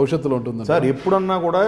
భవిష్యత్తులో ఉంటుందండి సార్ ఎప్పుడన్నా కూడా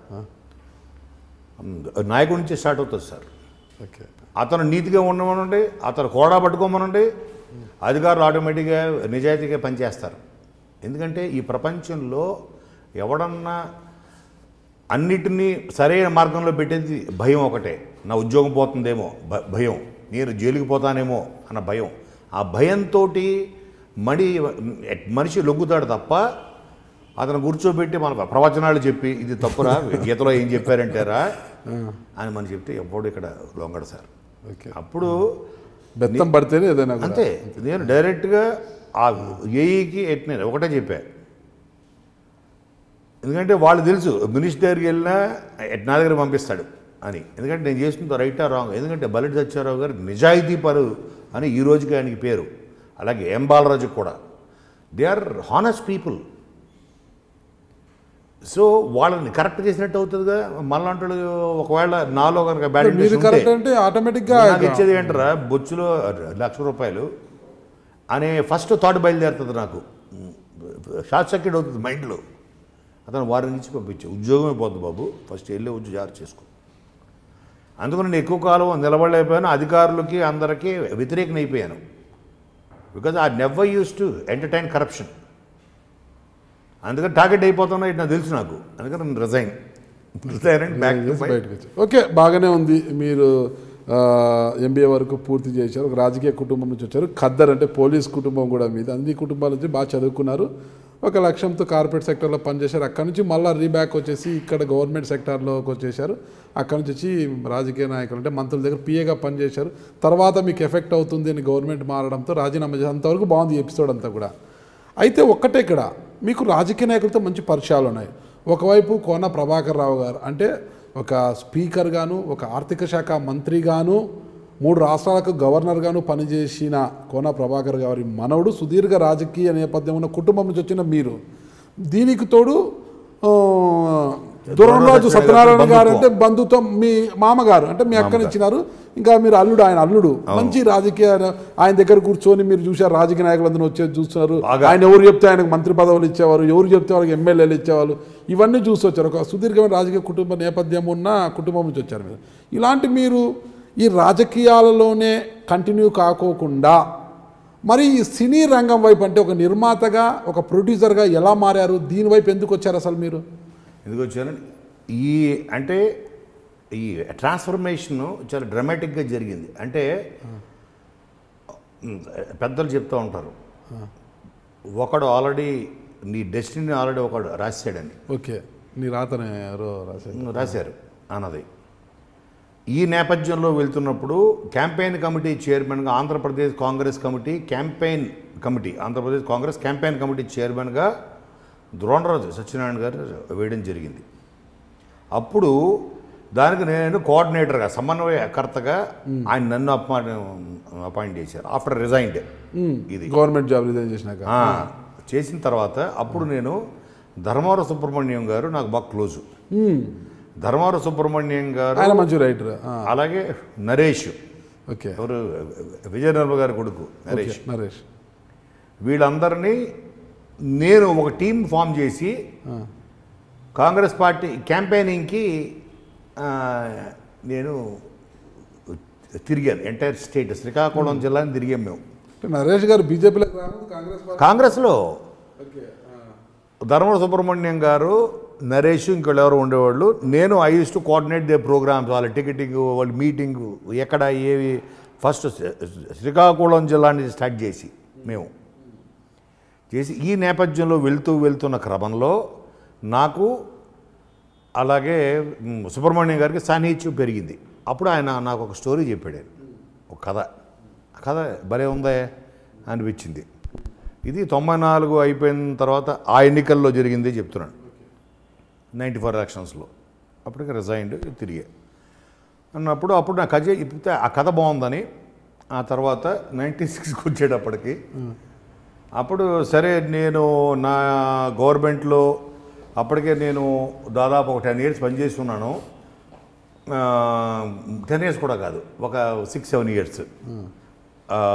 నాయకుడి నుంచి స్టార్ట్ అవుతుంది సార్ ఓకే అతను నీతిగా ఉండమనండి అతను కోడా పట్టుకోమనండి అధికారులు ఆటోమేటిక్గా నిజాయితీగా పనిచేస్తారు ఎందుకంటే ఈ ప్రపంచంలో ఎవడన్నా అన్నిటినీ సరైన మార్గంలో పెట్టేది భయం ఒకటే నా ఉద్యోగం పోతుందేమో భ- భయం నేను జైలుకి పోతానేమో అన్న భయం ఆ భయంతో మడి మనిషి లొంగుతాడు తప్ప అతను కూర్చోబెట్టి మన ప్రవచనాలు చెప్పి ఇది తప్పురా గీతలో ఏం చెప్పారంటారా అని మనం చెప్తే ఎప్పుడు ఇక్కడ లొంగడు సార్ ఓకే అప్పుడు బెత్తం పడితేనే ఏదైనా కూడా. అంతే నేను డైరెక్ట్గా ఆ ఏఈకి ఎట్నే ఒకటే చెప్పా ఎందుకంటే వాళ్ళు తెలుసు మినిస్టర్ దగ్గరికి వెళ్ళినా ఎట్ నా దగ్గర పంపిస్తాడు అని ఎందుకంటే నేను చేస్తుంది రైటా రాంగ్ ఎందుకంటే బల్లెట్ సత్యారావు గారు నిజాయితీ పరు అని ఈ రోజుకి ఆయనకి పేరు అలాగే ఎం బాలరాజు కూడా they are honest people so వాళ్ళని కరెక్ట్ చేసినట్టు అవుతుందిగా మళ్ళీ ఒకవేళ నాలో కనుక బ్యాడ్ మీరు ఇంప్రెషన్ ఉంటే కరెక్ట్ అంటే ఆటోమేటిక్గా నాకు ఇచ్చేది ఏంటరా బొచ్చులో లక్ష రూపాయలు అనే ఫస్ట్ థాట్ బయలుదేరుతుంది నాకు షార్ట్ సర్క్యూట్ అవుతుంది మైండ్లో అతను వారి నుంచి పంపించే ఉద్యోగమే పోద్ది బాబు ఫస్ట్ వెళ్ళి ఉద్యోగం జాగ్రత్త చేసుకో అందుకని నేను ఎక్కువ కాలం నిలబడలేకపోయాను అధికారులకి అందరికీ వ్యతిరేకనైపోయాను because I never use to entertain corruption అందుకని టార్గెట్ అయిపోతున్నా ఇటు నాకు తెలుసు నాకు అందుకని నేను resign resign and back to చేసి బయటకు వచ్చారు ఓకే బాగానే ఉంది మీరు ఎంబీఏ వరకు పూర్తి చేశారు ఒక రాజకీయ కుటుంబం నుంచి వచ్చారు ఖద్దర్ అంటే పోలీస్ కుటుంబం కూడా మీద అన్ని కుటుంబాల నుంచి బాగా చదువుకున్నారు ఒక లక్ష్యంతో కార్పొరేట్ సెక్టర్లో పనిచేశారు అక్కడ నుంచి మళ్ళీ రీబ్యాక్ వచ్చేసి ఇక్కడ గవర్నమెంట్ సెక్టార్లోకి వచ్చేసారు అక్కడ నుంచి వచ్చి రాజకీయ నాయకులు అంటే మంత్రుల దగ్గర పిఏగా పనిచేశారు తర్వాత మీకు ఎఫెక్ట్ అవుతుంది అని గవర్నమెంట్ మారడంతో రాజీనామా చేసి అంతవరకు బాగుంది ఈ ఎపిసోడ్ అంతా కూడా అయితే ఒక్కటే ఇక్కడ మీకు రాజకీయ నాయకులతో మంచి పరిచయాలు ఉన్నాయి ఒకవైపు కోన ప్రభాకర్ రావు గారు అంటే ఒక స్పీకర్ గాను ఒక ఆర్థిక శాఖ మంత్రి గాను మూడు రాష్ట్రాలకు గవర్నర్ గాను పనిచేసిన కోన ప్రభాకర్ గారి మనవడు సుదీర్ఘ రాజకీయ నేపథ్యం ఉన్న కుటుంబం నుంచి వచ్చిన మీరు దీనికి తోడు ఆ, దూరంరాజు సత్యనారాయణ గారు అంటే బంధుత్వం మీ మామగారు అంటే మీ అక్కని ఇచ్చినారు ఇంకా మీరు అల్లుడు ఆయన అల్లుడు మంచి రాజకీయ ఆయన దగ్గర కూర్చొని మీరు చూశారు రాజకీయ నాయకులందరూ వచ్చేది చూస్తున్నారు బాగా. ఆయన ఎవరు చెప్తే ఆయనకు మంత్రి పదవులు ఇచ్చేవారు ఎవరు చెప్తే వాళ్ళకి ఎమ్మెల్యేలు ఇచ్చేవాళ్ళు ఇవన్నీ చూసి వచ్చారు ఒక సుదీర్ఘమైన రాజకీయ కుటుంబ నేపథ్యం ఉన్న కుటుంబం నుంచి వచ్చారు మీరు ఇలాంటి మీరు ఈ రాజకీయాలలోనే కంటిన్యూ కాకోకుండా మరి ఈ సినీ రంగం వైపు అంటే ఒక నిర్మాతగా ఒక ప్రొడ్యూసర్గా ఎలా మారారు దీని వైపు ఎందుకు వచ్చారు అసలు మీరు ఎందుకు వచ్చారండి ఈ అంటే ఈ ట్రాన్స్ఫర్మేషన్ చాలా డ్రమాటిక్గా జరిగింది అంటే ఉమ్, పెద్దలు చెప్తూ ఉంటారు ఒకడు ఆల్రెడీ నీ డెస్టినీ ఆల్రెడీ ఒకడు రాశాడని ఓకే నీ రాతనే ఎవరో రాశారు రాశారు అన్నది ఈ నేపథ్యంలో వెళ్తున్నప్పుడు క్యాంపెయిన్ కమిటీ చైర్మన్గా Andhra Pradesh Congress committee campaign committee Andhra Pradesh Congress campaign committee చైర్మన్గా ద్రోణరాజు సత్యనారాయణ గారు వేయడం జరిగింది అప్పుడు దానికి నేను కోఆర్డినేటర్గా సమన్వయకర్తగా ఆయన నన్ను అపాయింట్ అపాయింట్ చేశారు ఆఫ్టర్ రిజైన్డ్ ఇది గవర్నమెంట్ జాబ్ రిజైన్ చేసినాక ఆ, చేసిన తర్వాత అప్పుడు నేను ధర్మవరం సుబ్రహ్మణ్యం గారు నాకు బాగా క్లోజు ధర్మవరం సుబ్రహ్మణ్యం గారు ఆయన మంచి రైటర్ అలాగే నరేష్ ఓకే ఎవరు విజయ నిర్మల గారి కొడుకు నరేష్ ఓకే, నరేష్ వీళ్ళందరినీ నేను ఒక టీం ఫామ్ చేసి కాంగ్రెస్ పార్టీ క్యాంపెయినింగ్కి ఆ, నేను తిరిగాను ఎంటైర్ స్టేట్ శ్రీకాకుళం జిల్లాని తిరిగాం మేము అంటే నరేష్ గారు బీజేపీలోకి రాలేదు కాంగ్రెస్ పార్టీ కాంగ్రెస్లో ఓకే ధర్మ సుబ్రహ్మణ్యం గారు నరేష్ ఇంకోళ్ళు ఎవరు ఉండేవాళ్ళు నేను I use to coordinate they programmes వాళ్ళ టికెటింగ్ వాళ్ళ మీటింగ్ ఎక్కడ ఏవి ఫస్ట్ శ్రీకాకుళం జిల్లా నుంచి స్టార్ట్ చేసి మేము చేసి ఈ నేపథ్యంలో వెళ్తూ వెళ్తున్న క్రమంలో నాకు అలాగే మ్, సుబ్రహ్మణ్యం గారికి సాన్నిహిత్యం పెరిగింది అప్పుడు ఆయన నాకు ఒక స్టోరీ చెప్పాడు ఆయన. ఒక కథ ఆ కథ భలే ఉందే అనిపించింది ఇది తొంభై నాలుగు అయిపోయిన తర్వాత ఆ ఎన్నికల్లో జరిగింది చెప్తున్నాను నైంటీ ఫోర్ ఎలక్షన్స్లో అప్పటికి రిజైన్డ్ తిరిగే అన్నప్పుడు అప్పుడు నా కథ చెప్తే ఆ కథ బాగుందని ఆ తర్వాత నైంటీ సిక్స్కి వచ్చేటప్పటికి అప్పుడు సరే నేను నా గవర్నమెంట్లో అప్పటికే నేను దాదాపు ఒక టెన్ ఇయర్స్ పనిచేసి ఉన్నాను టెన్ ఇయర్స్ కూడా కాదు ఒక సిక్స్ సెవెన్ ఇయర్స్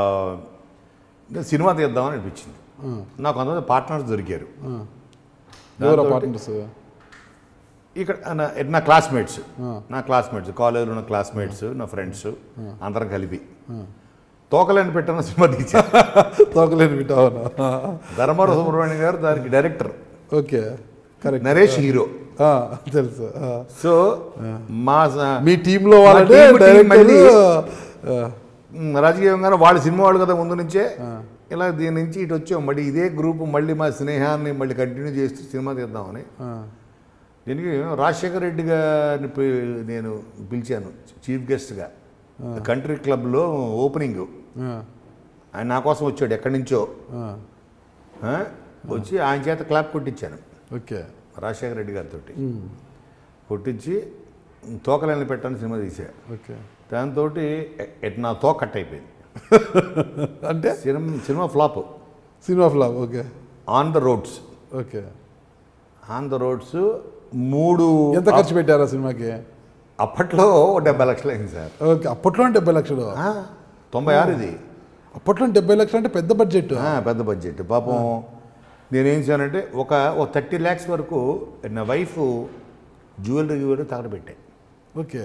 సినిమా తీద్దామని అనిపించింది నాకు కొంతమంది పార్ట్నర్స్ దొరికారు ఎవరు దాంతోటి- పార్ట్నర్స్ ఇక్కడ నా నా క్లాస్మేట్స్ నా క్లాస్మేట్స్ కాలేజీలో ఉన్న క్లాస్మేట్స్ నా ఫ్రెండ్స్ అందరం కలిపి తోకలేని పెట్టిన సినిమా తీసా తోకలేని బిడ్డ అవునా ధర్మారావు సుబ్రహ్మణ్యం గారు దానికి director okay correct Naresh hero ఆ, తెలుసు ఆ. సో మా స- మీ టీంలో వాళ్ళంటే team- team డైరెక్ట్ మళ్ళీ- మ్, రాజకీయంగా వాళ్ళ సినిమా వాళ్ళు కదా ముందు నుంచే ఇలా దీని నుంచి ఇటు వచ్చాం మళ్ళీ ఇదే గ్రూప్ మళ్ళీ మా స్నేహాన్ని మళ్ళీ కంటిన్యూ చేస్తూ సినిమా తీద్దామని దీనికి రాజశేఖర రెడ్డి గారిని పి- నేను పిలిచాను చీఫ్ గెస్ట్గా కంట్రీ క్లబ్లో ఓపెనింగ్ ఆయన నా కోసం వచ్చాడు ఎక్కడి నుంచో ఆ? వచ్చి ఆయన చేత క్లాప్ కొట్టించాను ఓకే రాజశేఖర రెడ్డి గారితో కొట్టించి తోకలని పెట్టని సినిమా తీసా ఓకే దాంతో ఎట్ నా తో కట్ అయిపోయింది అంటే cinema cinema flop cinema flop okay on the roads okay on the roads మూడు ఎంత ఖర్చు పెట్టారు ఆ సినిమాకి అప్పట్లో డెబ్బై లక్షలు అయింది సార్ ఓకే అప్పట్లో డెబ్బై లక్షలు ఆ, తొంభై ఆరు ఇది అప్పట్లో డెబ్బై లక్షలు అంటే పెద్ద బడ్జెట్ ఆ, పెద్ద బడ్జెట్ పాపం నేనేం చేశానంటే ఒక ఒక థర్టీ ల్యాక్స్ వరకు నా వైఫ్ జ్యువెలరీ జ్యువెలరీ తగలబెట్టాయి ఓకే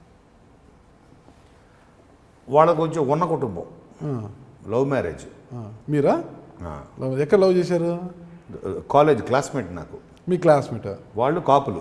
వాళ్ళకు కొంచెం ఉన్న కుటుంబం లవ్ మ్యారేజ్ ఆ, మీరా లవ్- ఎక్కడ లవ్ చేశారు కాలేజ్ క్లాస్మేట్ నాకు మీ క్లాస్మేట్ వాళ్ళు కాపులు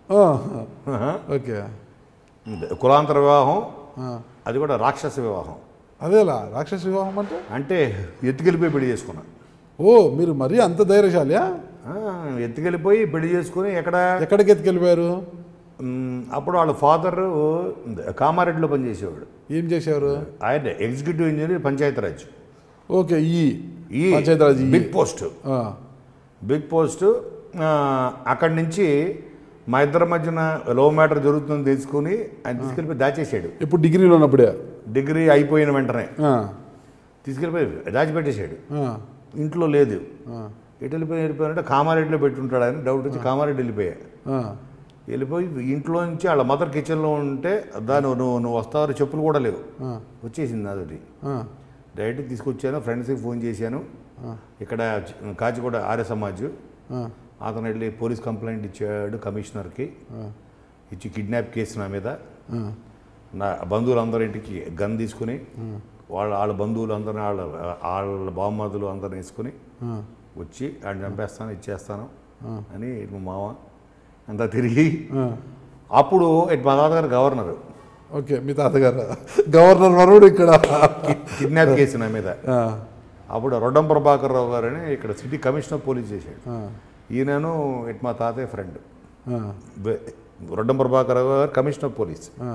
ఓకే కులాంతర వివాహం ఆ, అది కూడా రాక్షస వివాహం అదేలా రాక్షస వివాహం అంటే అంటే ఎత్తుకెళ్ళిపోయి పెళ్లి చేసుకున్నా ఓ మీరు మరీ అంత ధైర్యశాలియా ఆ, ఎత్తుకెళ్ళిపోయి పెళ్లి చేసుకుని ఎక్కడ ఎక్కడికి ఎత్తుకెళ్ళిపోయారు మ్, అప్పుడు వాళ్ళ ఫాదర్ కామారెడ్డిలో పనిచేసేవాడు ఏం చేశారు ఆయన ఎగ్జిక్యూటివ్ ఇంజనీర్ పంచాయతీరాజ్ ఓకే ఈ ఈ పంచాయతీరాజ్ ఈ. బిగ్ పోస్ట్ ఆ, బిగ్ పోస్ట్ ఆ, అక్కడి నుంచి మా ఇద్దరి మధ్యన లవ్ మ్యాటర్ జరుగుతుందని తెలుసుకుని ఆయన తీసుకెళ్ళిపోయి దాచేసాడు ఇప్పుడు డిగ్రీలో ఉన్నప్పుడే డిగ్రీ అయిపోయిన వెంటనే ఆ, తీసుకెళ్ళిపోయి దాచిపెట్టేశాడు ఆ, ఇంట్లో లేదు ఆ, ఎటు వెళ్ళిపోయి వెళ్ళిపోయారంటే కామారెడ్డిలో పెట్టుంటాడు అని డౌట్ వచ్చి కామారెడ్డి వెళ్ళిపోయా ఆ, వెళ్ళిపోయి ఇంట్లో నుంచి వాళ్ళ మదర్ కిచెన్లో ఉంటే దాని నువ్వు నువ్వు వస్తావు చెప్పులు కూడా లేవు ఆ, వచ్చేసింది అదొకటి ఆ, డైరెక్ట్ తీసుకొచ్చాను ఫ్రెండ్స్కి ఫోన్ చేశాను ఇక్కడ కాచిగూడ ఆర్య సమాజ్ ఆ, అతను వెళ్ళి పోలీస్ కంప్లైంట్ ఇచ్చాడు కమిషనర్కి ఇచ్చి కిడ్నాప్ కేసు నా మీద ఆ, నా బంధువులందరి ఇంటికి గన్ తీసుకుని వాళ్ళ వాళ్ళ బంధువులు అందరిని వాళ్ళ వాళ్ళ బామ్మదులు అందరిని వేసుకుని ఆ, వచ్చి ఆయన చంపేస్తాను ఇచ్చేస్తాను అని ఇటు మా మామ అంతా తిరిగి ఆ. అప్పుడు ఇటు మా తాతగారు గవర్నర్ ఓకే మీ తాతగారు గవర్నర్ మరుడు ఇక్కడ కిడ్నాప్ కేసు నా మీద ఆ, అప్పుడు రొడ్డం ప్రభాకర్ రావు గారని ఇక్కడ సిటీ కమిషనర్ పోలీస్ చేశాడు ఆ, ఈయనను ఇటు మా తాతయ్య ఫ్రెండ్ ఆ, రొడ్డం ప్రభాకర్ రావు గారు కమిషనర్ పోలీస్ ఆ,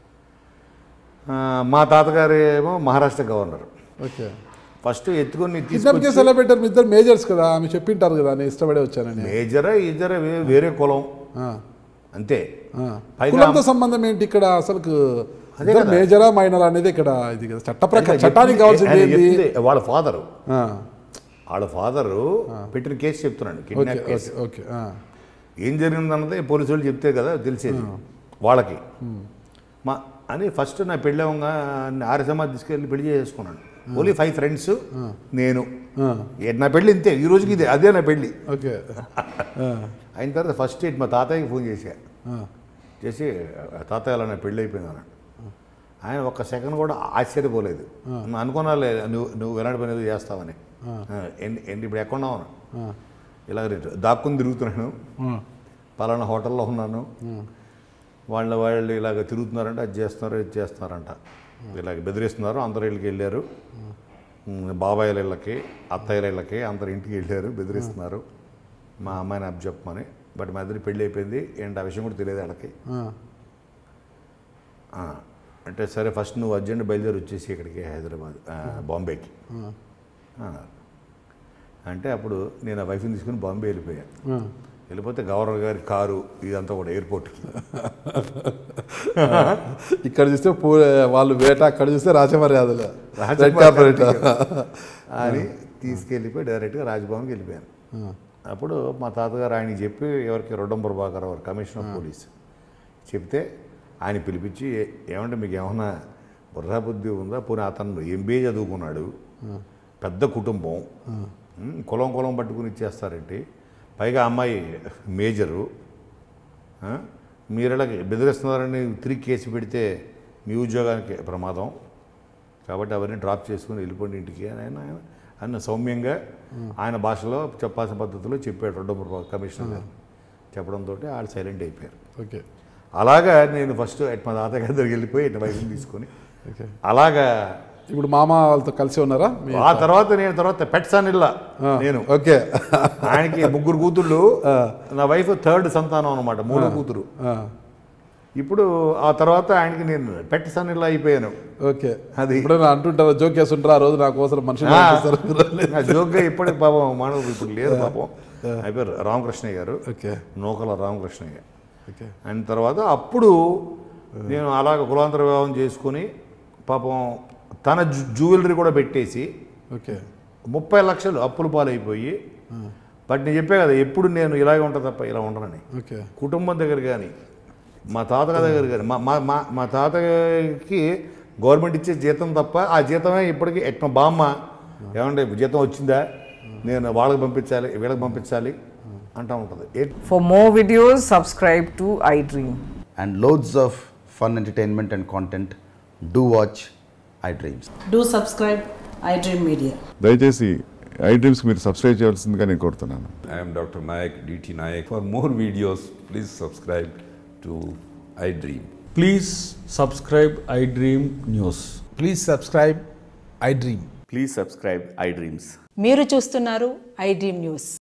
ఆ, మా తాతగారు ఏమో మహారాష్ట్ర గవర్నర్ ఓకే ఫస్ట్ ఎత్తుకొని కిడ్నాప్ తీసుకొచ్చి కేసు ఎలా పెట్టారు మీ ఇద్దరు మేజర్స్ కదా ఆమె చెప్పింటారు కదా నేను ఇష్టపడే వచ్చానని మేజరా ఇద్దరు వేరే కులం ఆ, అంతే ఆ. పైగా- కులంతో సంబంధం ఏంటి ఇక్కడ అసలు అదే కదా. మేజరా మైనరా అనేది ఇక్కడ ఇది కదా చట్ట ప్రకారం చట్టానికి కావాల్సింది ఆయన ఏంటి చెప్పింది వాళ్ళ ఫాదరు ఆ, వాళ్ళ ఫాదరు పెట్టిన కేసు చెప్తున్నాడు okay kidnap okay case okay ఆ, ఏం జరిగిందన్నది పోలీసు వాళ్ళు చెప్తే కదా తెలిసేది వాళ్ళకి మా అని ఫస్ట్ నా పెళ్ళి అవ్వగా ఆర్య సమాజ్ తీసుకెళ్ళి పెళ్లి చేసుకున్నాను ఓన్లీ ఫైవ్ ఫ్రెండ్స్ నేను ఆ, ఏ- నా పెళ్ళి ఇంతే ఈ రోజుకి ఇదే అదే నా పెళ్ళి ఓకే ఆ, అయిన తర్వాత ఫస్ట్ ఇటు మా తాతయ్యకి ఫోన్ చేశా ఆ, చేసి తాతయ్య అలా నా పెళ్ళి అయిపోయింది అన్నాడు ఆయన ఒక్క సెకండ్ కూడా ఆశ్చర్యపోలేదు "నువ్వు అనుకున్నాలే నువ్వు నువ్వు ఎలాంటి పని ఏదో చేస్తావని "ఆ, ఏంటి ఏంటి ఇప్పుడు ఎక్కడ ఉన్నావు అన్నా. ఆ, ఇలా దాక్కుని తిరుగుతున్నాను ఆ, పలానా హోటల్లో ఉన్నాను వాళ్ళ వాళ్ళు ఇలాగ తిరుగుతున్నారంట అది చేస్తున్నారు ఇది చేస్తున్నారంట ఇలాగ బెదిరిస్తున్నారు అందరు ఇళ్ళకి వెళ్ళారు ఉమ్, బాబాయిల ఇళ్ళకి అత్తయ్యల ఇళ్ళకి అందరు ఇంటికి వెళ్ళారు బెదిరిస్తున్నారు మా అమ్మాయిని అప్ చెప్పమని బట్ మా ఇద్దరు పెళ్ళి అయిపోయింది ఏంటి ఆ విషయం కూడా తెలియదు వాళ్ళకి ఆ, ఆ, అంటే సరే ఫస్ట్ నువ్వు అర్జెంట్ బయలుదేరి వచ్చేసి ఇక్కడికి హైదరాబాద్ ఆ, బాంబేకి ఆ, అన్నారు అంటే అప్పుడు నేను ఆ వైఫ్ని తీసుకుని బాంబే వెళ్ళిపోయాను ఆ. వెళ్ళిపోతే గవర్నర్ గారి కారు ఇదంతా కూడా ఎయిర్పోర్ట్కి ఇక్కడ చూస్తే పూ వాళ్ళు వేట అక్కడ చూస్తే రాజమర్యాదలు రాజమర్యాదలు. రెడ్ కార్పొరేట్ అని తీసుకెళ్ళిపోయి డైరెక్ట్గా రాజ్భవన్కి వెళ్ళిపోయాను అప్పుడు మా తాతగారు ఆయనకి చెప్పి ఎవరికి రొడ్డం ప్రభాకర్ వారు కమిషనర్ పోలీస్ చెప్తే ఆయన పిలిపించి "ఏ- ఏమంటే మీకు ఏమన్నా బుర్రా బుద్ధి ఉందా పోనీ అతను ఎంబీఏ చదువుకున్నాడు పెద్ద కుటుంబం ఉమ్, కులం కులం పట్టుకుని ఇచ్చేస్తారేంటి పైగా అమ్మాయి మేజరు ఆ? మీరు ఇలాగ బెదిరిస్తున్నారని తిరిగి కేసు పెడితే మీ ఉద్యోగానికి ప్రమాదం కాబట్టి అవన్నీ డ్రాప్ చేసుకుని వెళ్ళిపోండి ఇంటికి అని ఆయన ఆయన ఆయన సౌమ్యంగా ఆయన భాషలో చెప్పాల్సిన పద్ధతిలో చెప్పాడు రెండో కమిషనర్ గారు చెప్పడంతో వాళ్ళు సైలెంట్ అయిపోయారు ఓకే అలాగా నేను ఫస్ట్ ఎట్ మా తాతగారి దగ్గరికి వెళ్ళిపోయి ఇట్లా వైఫ్ని తీసుకొని ఓకే అలాగా ఇప్పుడు మామ వాళ్ళతో కలిసి ఉన్నారా మీ ఆ తర్వాత నేను తర్వాత పెట్ సన్నిల్లా నేను ఓకే ఆయనకి ముగ్గురు కూతుళ్ళు నా వైఫ్ థర్డ్ సంతానం అనమాట మూడో కూతురు ఆ, ఇప్పుడు ఆ తర్వాత ఆయనకి నేను పెట్ సన్నిల్లా అయిపోయాను ఓకే అది ఇప్పుడు అంటుంటారు జోక్ వేస్తుంటారు ఆ రోజు నా కోసం మనుషులు ఆ. పంపిస్తారు. నా జోక్గా ఇప్పటికి పాపం మానవుడు ఇప్పుడు లేరు పాపం అయిపోయారు రామకృష్ణయ్య గారు ఓకే నూకల రామకృష్ణయ్య ఓకే అయిన తర్వాత అప్పుడు నేను అలాగ కులాంతర వివాహం చేసుకుని పాపం తన జు- జ్యువెలరీ కూడా పెట్టేసి ఓకే ముప్పై లక్షలు అప్పుల పాలైపోయి బట్ నేను చెప్పే కదా ఎప్పుడు నేను ఇలాగే ఉంటా తప్ప ఇలా ఉండనని ఓకే కుటుంబం దగ్గర కానీ మా తాతగారి దగ్గర కానీ మా మా మా మా తాతకి గవర్నమెంట్ ఇచ్చే జీతం తప్ప ఆ జీతమే ఇప్పటికీ ఎట్ మా బామ్మ ఏమంటే జీతం వచ్చిందా నేను వాళ్ళకి పంపించాలి వీళ్ళకి పంపించాలి అంటూ ఉంటుంది ఏ For more videos, subscribe to iDream. and loads of fun entertainment and content, do watch iDreams. Do subscribe iDream Media. దయచేసి ఐ డ్రీమ్స్కి మీరు సబ్స్క్రైబ్ చేయాల్సిందిగా నేను కోరుతున్నాను I am Dr. Nayak, DT Nayak. For more videos, please subscribe to iDream. Please subscribe iDream News. Please subscribe iDream. Please subscribe iDreams. మీరు చూస్తున్నారు iDream news